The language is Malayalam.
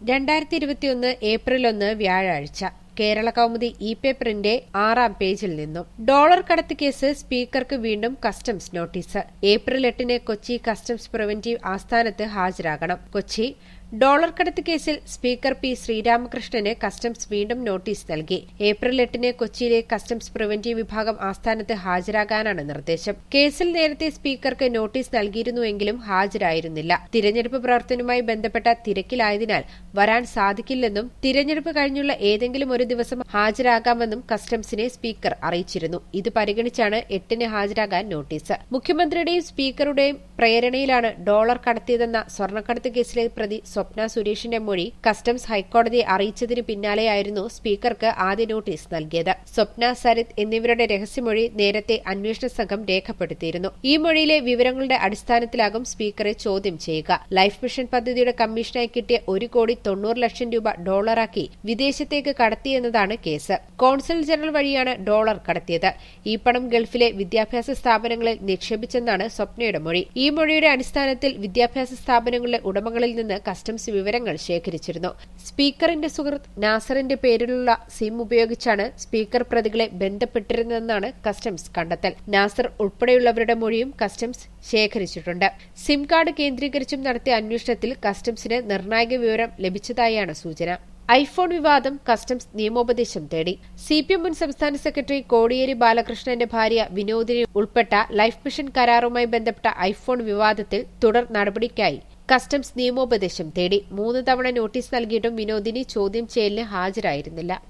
രണ്ടായിരത്തി ഇരുപത്തിയൊന്ന് ഏപ്രിൽ ഒന്ന് വ്യാഴാഴ്ച കേരള കൗമുദി ഇ പേപ്പറിന്റെ ആറാം പേജിൽ നിന്നും ഡോളർ കടത്ത് കേസ് സ്പീക്കർക്ക് വീണ്ടും കസ്റ്റംസ് നോട്ടീസ് ഏപ്രിൽ എട്ടിന് കൊച്ചി കസ്റ്റംസ് പ്രിവന്റീവ് ആസ്ഥാനത്ത് ഹാജരാകണം കൊച്ചി ഡോളർ കടത്ത് കേസിൽ സ്പീക്കർ പി ശ്രീരാമകൃഷ്ണന് കസ്റ്റംസ് വീണ്ടും നോട്ടീസ് നൽകി ഏപ്രിൽ എട്ടിന് കൊച്ചിയിലെ കസ്റ്റംസ് പ്രിവന്റീവ് വിഭാഗം ആസ്ഥാനത്ത് ഹാജരാകാനാണ് നിർദ്ദേശം കേസിൽ നേരത്തെ സ്പീക്കർക്ക് നോട്ടീസ് നൽകിയിരുന്നുവെങ്കിലും ഹാജരായിരുന്നില്ല തിരഞ്ഞെടുപ്പ് പ്രവർത്തനവുമായി ബന്ധപ്പെട്ട തിരക്കിലായതിനാൽ വരാൻ സാധിക്കില്ലെന്നും തിരഞ്ഞെടുപ്പ് കഴിഞ്ഞുള്ള ഏതെങ്കിലും ഒരു ദിവസം ഹാജരാകാമെന്നും കസ്റ്റംസിനെ സ്പീക്കർ അറിയിച്ചിരുന്നു ഇത് പരിഗണിച്ചാണ് എട്ടിന് ഹാജരാകാൻ നോട്ടീസ് മുഖ്യമന്ത്രിയുടെയും സ്പീക്കറുടെയും പ്രേരണയിലാണ് ഡോളർ കടത്തിയതെന്ന സ്വർണ്ണക്കടത്ത് കേസിലെ പ്രതി സ്വപ്ന സുരേഷിന്റെ മൊഴി കസ്റ്റംസ് ഹൈക്കോടതിയെ അറിയിച്ചതിന് പിന്നാലെയായിരുന്നു സ്പീക്കർക്ക് ആദ്യ നോട്ടീസ് നൽകിയത് സ്വപ്ന സരിത് എന്നിവരുടെ രഹസ്യമൊഴി നേരത്തെ അന്വേഷണ സംഘം രേഖപ്പെടുത്തിയിരുന്നു ഈ മൊഴിയിലെ വിവരങ്ങളുടെ അടിസ്ഥാനത്തിലാകും സ്പീക്കറെ ചോദ്യം ചെയ്യുക ലൈഫ് മിഷൻ പദ്ധതിയുടെ കമ്മീഷനായി കിട്ടിയ ഒരു കോടി തൊണ്ണൂറ് ലക്ഷം രൂപ ഡോളറാക്കി വിദേശത്തേക്ക് കടത്തിയെന്നതാണ് കേസ് കോൺസൽ ജനറൽ വഴിയാണ് ഡോളർ കടത്തിയത് ഈ പണം ഗൾഫിലെ വിദ്യാഭ്യാസ സ്ഥാപനങ്ങളിൽ നിക്ഷേപിച്ചെന്നാണ് സ്വപ്നയുടെ മൊഴി ഈ മൊഴിയുടെ അടിസ്ഥാനത്തിൽ വിദ്യാഭ്യാസ സ്ഥാപനങ്ങളുടെ ഉടമകളിൽ നിന്ന് കസ്റ്റംസ് വിവരങ്ങൾ ശേഖരിച്ചിരുന്നു സ്പീക്കറിന്റെ സുഹൃത്ത് നാസറിന്റെ പേരിലുള്ള സിം ഉപയോഗിച്ചാണ് സ്പീക്കർ പ്രതികളെ ബന്ധപ്പെട്ടിരുന്നതെന്നാണ് കസ്റ്റംസ് കണ്ടെത്തൽ നാസർ ഉൾപ്പെടെയുള്ളവരുടെ മൊഴിയും കസ്റ്റംസ് ശേഖരിച്ചിട്ടുണ്ട് സിം കാർഡ് കേന്ദ്രീകരിച്ചും നടത്തിയ അന്വേഷണത്തിൽ കസ്റ്റംസിന് നിർണായക വിവരം ലഭിച്ചതായാണ് സൂചന ഐഫോൺ വിവാദം കസ്റ്റംസ് നിയമോപദേശം തേടി സി പി എം മുൻ സംസ്ഥാന സെക്രട്ടറി കോടിയേരി ബാലകൃഷ്ണന്റെ ഭാര്യ വിനോദിനി ഉൾപ്പെട്ട ലൈഫ് മിഷൻ കരാറുമായി ബന്ധപ്പെട്ട ഐഫോൺ വിവാദത്തിൽ തുടർ നടപടിക്കായി കസ്റ്റംസ് നിയമോപദേശം തേടി മൂന്ന് തവണ നോട്ടീസ് നൽകിയിട്ടും വിനോദിനി ചോദ്യം ചെയ്യലിന് ഹാജരായിരുന്നില്ല